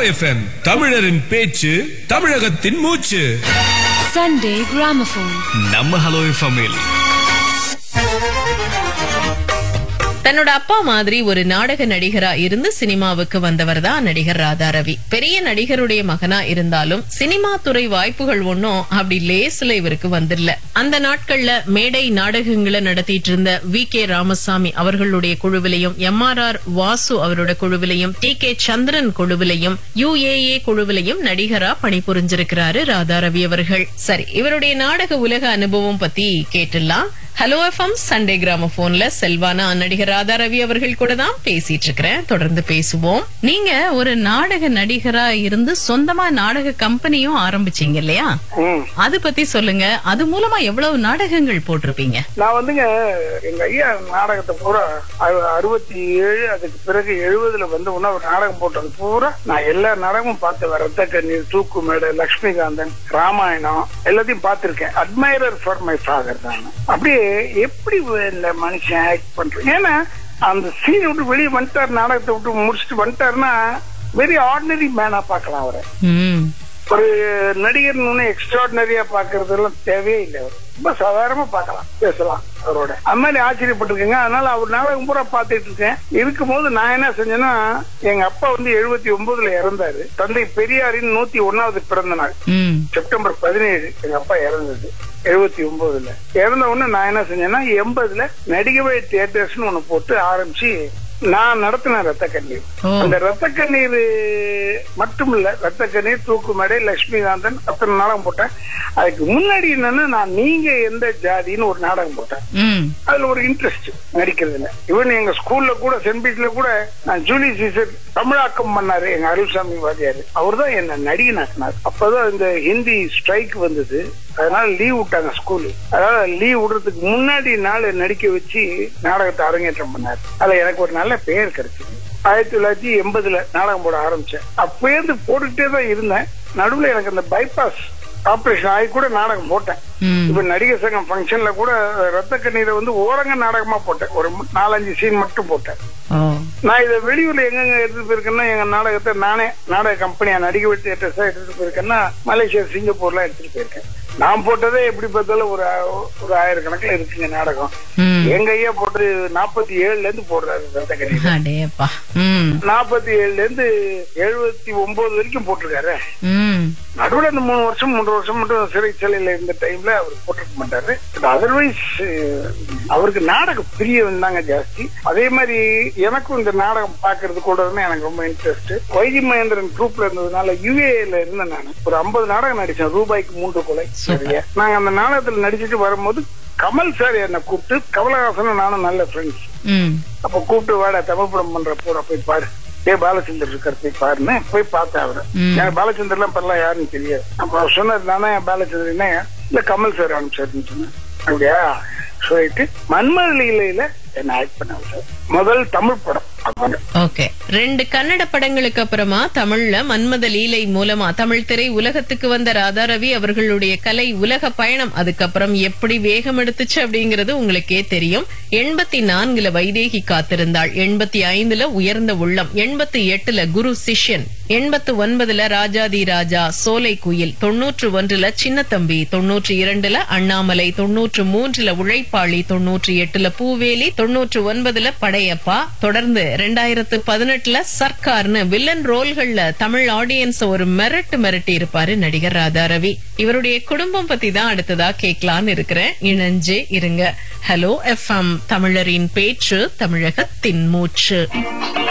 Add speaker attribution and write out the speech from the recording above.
Speaker 1: FM தமிழரின் பேச்சு தமிழகத்தின் மூச்சு
Speaker 2: Sunday Gramophone.
Speaker 3: நம்ம ஹலோ எஃப்எம்மில்
Speaker 4: தன்னோட அப்பா மாதிரி ஒரு நாடக நடிகரா இருந்து சினிமாவுக்கு வந்தவர் தான் நடிகர் ராதா ரவி பெரிய நடிகருடைய மகனா இருந்தாலும் சினிமா துறை வாய்ப்புகள் ஒன்னும் அப்படி லேஸ்ல இவருக்கு வந்துடல அந்த நாட்கள்ல மேடை நாடகங்களை நடத்திட்டு இருந்த வி கே ராமசாமி அவர்களுடைய குழுவிலையும் எம் ஆர் ஆர் வாசு அவரோட குழுவிலையும் டி கே சந்திரன் குழுவிலையும் யுஏஏ குழுவிலையும் நடிகரா பணிபுரிஞ்சிருக்கிறாரு ராதா ரவி அவர்கள் சரி இவருடைய நாடக உலக அனுபவம் பத்தி கேட்டுலாம் ஹலோ எஃப்எம் சண்டே கிராம போன்ல செல்வானா நடிகர் ராதா ரவி அவர்கள் கூட தான் பேசிட்டு இருக்கிறேன் தொடர்ந்து பேசுவோம் நீங்க ஒரு நாடக நடிகரா இருந்து சொந்தமா நாடக கம்பெனியும் ஆரம்பிச்சீங்க இல்லையா
Speaker 5: ம்.
Speaker 4: அது பத்தி சொல்லுங்க அது மூலமா எவ்வளவு நாடகங்கள் போட்டிருப்பீங்க
Speaker 5: நான் வந்துங்க எங்க ஐயா நாடகத்தை பூரா அறு- அறுபத்தி ஏழு அதுக்கு பிறகு எழுபதுல வந்து உடனே ஒரு நாடகம் போட்டது பூரா நான் எல்லா நாடகமும் பார்த்தேன் ரத்த கண்ணீர் தூக்கு மேடை லட்சுமிகாந்தன் ராமாயணம் எல்லாத்தையும் பார்த்திருக்கேன் அட்மைரர் ஃபார் மை ஃபாதர் தான் அப்படியே எப்படி இந்த மனுஷன் ஆக்ட் பண்றேன் ஏன்னா அந்த சீன் விட்டு வெளியே வந்துட்டார் நாடகத்தை விட்டு முடிச்சுட்டு வந்துட்டாருன்னா வெரி ஆர்டினரி மேனா பார்க்கலாம் அவரை
Speaker 4: ம்.
Speaker 5: ஒரு நடிகர் எக்ஸ்ட்ராடினரியா பாக்குறது எல்லாம் தேவையே இல்லை அவர் ரொம்ப சாதாரணமா பார்க்கலாம் பேசலாம் அவரோட அது மாதிரி ஆச்சரியப்பட்டிருக்கேங்க அதனால அவர் நாடகம் பூரா பார்த்துட்டு இருக்கேன் இருக்கும்போது நான் என்ன செஞ்சேன்னா எங்க அப்பா வந்து எழுபத்தி ஒன்பதுல இறந்தாரு தந்தை பெரியாரின் நூத்தி ஒன்னாவது பிறந்த நாள்
Speaker 4: ம்.
Speaker 5: செப்டம்பர் பதினேழு எங்க அப்பா இறந்தது எழுபத்தி ஒன்பதுல இறந்த உடனே நான் என்ன செஞ்சேன்னா எண்பதுல நடிகவை தியேட்டர்ஸ்னு ஒண்ணு போட்டு ஆரம்பிச்சு நான் நடத்தினேன் ரத்த கண்ணீர்
Speaker 4: ஓ.
Speaker 5: அந்த ரத்த கண்ணீர் மட்டும் இல்ல ரத்த கண்ணீர் தூக்கு மேடை லட்சுமிகாந்தன் அத்தனை நாடகம் போட்டேன் அதுக்கு முன்னாடி என்னன்னா நான் நீங்க எந்த ஜாதின்னு ஒரு நாடகம் போட்டேன்
Speaker 4: ம்.
Speaker 5: அதுல ஒரு இன்ட்ரெஸ்ட் நடிக்கிறதுல இவன் எங்க ஸ்கூல்ல கூட சென்ட் பீச்ல கூட நான் ஜூலி சீசர் தமிழாக்கம் பண்ணாரு எங்க அருள்சாமி வாத்தியாரு அவர் தான் என்ன நடிகனாக்குனார் அப்பதான் இந்த ஹிந்தி ஸ்ட்ரைக் வந்தது அதனால லீவ் விட்டாங்க ஸ்கூலு அதாவது லீவ் விடுறதுக்கு முன்னாடி நாள் நடிக்க வச்சு நாடகத்தை அரங்கேற்றம் பண்ணாரு அதுல எனக்கு ஒரு நல்ல பெயர் கிடைச்சது ஆயிரத்தி தொள்ளாயிரத்தி எண்பதுல நாடகம் போட ஆரம்பிச்சேன் அப்பேந்து போட்டுக்கிட்டே தான் இருந்தேன் நடுவுல எனக்கு அந்த பைபாஸ் ஆபரேஷன் ஆகி கூட நாடகம் போட்டேன்
Speaker 4: ம்.
Speaker 5: இப்ப நடிகர் சங்கம் ஃபங்க்ஷன்ல கூட ரத்த கண்ணீரை வந்து ஓரங்க நாடகமா போட்டேன் ஒரு மு- நாலஞ்சு சீன் மட்டும் போட்டேன்
Speaker 4: ஓ.
Speaker 5: நான் இதை வெளியூர்ல எங்கெங்க எடுத்துட்டு போயிருக்கேன்னா எங்க நாடகத்தை நானே நாடக கம்பெனியா நடிகை தியேட்டர்ஸா எடுத்துட்டு போயிருக்கேன்னா மலேசியா சிங்கப்பூர்லாம் எடுத்துட்டு போயிருக்கேன் நான் போட்டதே எப்படி பார்த்தாலும் ஒரு ஆ- ஒரு ஆயிரக்கணக்கில் இருக்குங்க நாடகம்
Speaker 4: ம்.
Speaker 5: எங்க ஐயா போட்டு நாற்பத்தி ஏழுல இருந்து போடுறாரு ரத்த கண்ணீர்
Speaker 4: அடேப்பா ம்.
Speaker 5: நாற்பத்தி ஏழுல இருந்து எழுபத்தி ஒன்பது வரைக்கும் போட்டிருக்காரு
Speaker 4: ம்.
Speaker 5: நடுவுல இந்த மூணு வருஷம் மூன்று வருஷம் மட்டும் சிறைச்சாலையில இருந்த டைம்ல அவர் போட்டிருக்க மாட்டாரு பட் அதர்வைஸ் அவருக்கு நாடக பிரியம் தாங்க ஜாஸ்தி அதே மாதிரி எனக்கும் இந்த நாடகம் பாக்குறது கூட எனக்கு ரொம்ப இன்ட்ரெஸ்ட் வைஜி மகேந்திரன் குரூப்ல இருந்ததுனால யுஏல இருந்தேன் நான் ஒரு ஐம்பது நாடகம் நடிச்சேன் ரூபாய்க்கு மூன்று கொலை சரியா நாங்க அந்த நாடகத்துல நடிச்சிட்டு வரும்போது கமல் சார் என்னை கூப்பிட்டு கமலஹாசனும் நானும் நல்ல ஃப்ரெண்ட்ஸ்
Speaker 4: ம்.
Speaker 5: அப்ப கூப்பிட்டு வாடா தமிழ் படம் பண்ற பூரா போய் பாரு ஏ பாலச்சந்தர் இருக்கார் போய் பாருன்னு போய் பார்த்தேன் அவரை
Speaker 4: ம்.
Speaker 5: எனக்கு பாலச்சந்தர் எல்லாம் இப்பெல்லாம் யாருன்னு தெரியாது அப்ப அவர் சொன்னார் நானே பாலச்சந்தர் என்ன இல்ல கமல் சார் அனுப்பிச்சாருன்னு சொன்னேன் அப்படியா சொல்லிட்டு மன்மத லீலையில என்ன ஆக்ட் பண்ண சார் முதல் தமிழ் படம் அதான்.
Speaker 4: ஓகே ரெண்டு கன்னட படங்களுக்கு அப்புறமா தமிழ்ல மன்மத லீலை மூலமா தமிழ் திரை உலகத்துக்கு வந்த ராதா ரவி அவர்களுடைய கலை உலக பயணம் அதுக்கப்புறம் எப்படி வேகம் எடுத்துச்சு அப்படிங்கறது உங்களுக்கே தெரியும் எண்பத்தி நான்குல வைதேகி காத்திருந்தாள் எண்பத்தி ஐந்துல உயர்ந்த உள்ளம் எண்பத்தி எட்டுல குரு சிஷ்யன் எண்பத்து ஒன்பதுல ராஜாதி ராஜா சோலை குயில் தொன்னூற்று ஒன்றுல சின்னத்தம்பி தொன்னூற்று இரண்டுல அண்ணாமலை தொன்னூற்று மூன்றுல உழைப்பாளி தொன்னூற்று எட்டுல பூவேலி தொன்னூற்று ஒன்பதுல படையப்பா தொடர்ந்து ரெண்டாயிரத்து பதினெட்டுல சர்க்கார்னு வில்லன் ரோல்கள்ல தமிழ் ஆடியன்ஸ் ஒரு மிரட்டு மிரட்டி இருப்பாரு நடிகர் ராதா ரவி இவருடைய குடும்பம் பத்தி தான் அடுத்ததா கேட்கலான்னு இருக்கிறேன் இணைஞ்சே இருங்க ஹலோ எஃப்எம் தமிழரின் பேச்சு தமிழகத்தின் மூச்சு